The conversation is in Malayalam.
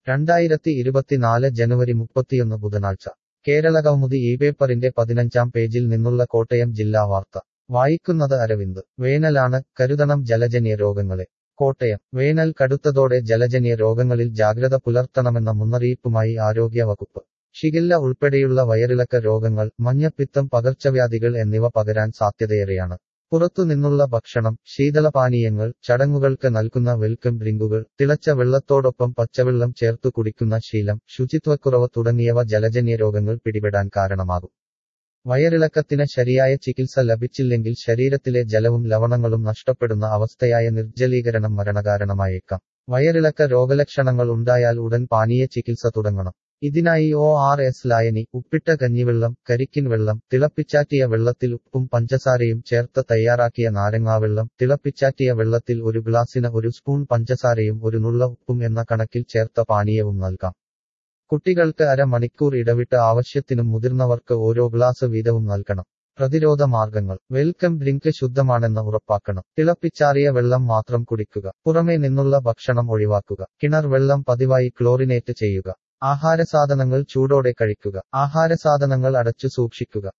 രണ്ടായിരത്തി ഇരുപത്തിനാല് ജനുവരി മുപ്പത്തിയൊന്ന് ബുധനാഴ്ച കേരളകൗമുദി ഈ പേപ്പറിന്റെ പതിനഞ്ചാം പേജിൽ നിന്നുള്ള കോട്ടയം ജില്ലാ വാർത്ത വായിക്കുന്നത് അരവിന്ദ് വേനലാണ് കരുതണം ജലജന്യ രോഗങ്ങളെ കോട്ടയം വേനൽ കടുത്തതോടെ ജലജന്യ രോഗങ്ങളിൽ ജാഗ്രത പുലർത്തണമെന്ന മുന്നറിയിപ്പുമായി ആരോഗ്യ വകുപ്പ് ഷിഗില്ല ഉൾപ്പെടെയുള്ള വയറിളക്ക രോഗങ്ങൾ മഞ്ഞപ്പിത്തം പകർച്ചവ്യാധികൾ എന്നിവ പകരാൻ സാധ്യതയേറെയാണ് പുറത്തുനിന്നുള്ള ഭക്ഷണം ശീതളപാനീയങ്ങൾ ചടങ്ങുകൾക്ക് നൽകുന്ന വെൽക്കം ഡ്രിങ്കുകൾ തിളച്ച വെള്ളത്തോടൊപ്പം പച്ചവെള്ളം ചേർത്തു കുടിക്കുന്ന ശീലം ശുചിത്വക്കുറവ് തുടങ്ങിയവ ജലജന്യ രോഗങ്ങൾ പിടിപെടാൻ കാരണമാകും വയറിളക്കത്തിന് ശരിയായ ചികിത്സ ലഭിച്ചില്ലെങ്കിൽ ശരീരത്തിലെ ജലവും ലവണങ്ങളും നഷ്ടപ്പെടുന്ന അവസ്ഥയായ നിർജ്ജലീകരണം മരണകാരണമായേക്കാം വയറിളക്ക രോഗലക്ഷണങ്ങൾ ഉണ്ടായാൽ ഉടൻ പാനീയ ചികിത്സ തുടങ്ങണം ഇതിനായി ഒ ആർ എസ് ലായനി ഉപ്പിട്ട കഞ്ഞിവെള്ളം കരിക്കിൻ വെള്ളം തിളപ്പിച്ചാറ്റിയ വെള്ളത്തിൽ ഉപ്പും പഞ്ചസാരയും ചേർത്ത് തയ്യാറാക്കിയ നാരങ്ങാവെള്ളം തിളപ്പിച്ചാറ്റിയ വെള്ളത്തിൽ ഒരു ഗ്ലാസിന് ഒരു സ്പൂൺ പഞ്ചസാരയും ഒരു നുള്ള ഉപ്പും എന്ന കണക്കിൽ ചേർത്ത പാനീയവും നൽകാം കുട്ടികൾക്ക് അരമണിക്കൂർ ഇടവിട്ട് ആവശ്യത്തിനും മുതിർന്നവർക്ക് ഓരോ ഗ്ലാസ് വീതവും നൽകണം പ്രതിരോധ മാർഗങ്ങൾ വെൽക്കം ഡ്രിങ്ക് ശുദ്ധമാണെന്ന് ഉറപ്പാക്കണം തിളപ്പിച്ചാറിയ വെള്ളം മാത്രം കുടിക്കുക പുറമേ നിന്നുള്ള ഭക്ഷണം ഒഴിവാക്കുക കിണർ വെള്ളം പതിവായി ക്ലോറിനേറ്റ് ചെയ്യുക ആഹാരസാധനങ്ങൾ ചൂടോടെ കഴിക്കുക ആഹാരസാധനങ്ങൾ അടച്ചു സൂക്ഷിക്കുക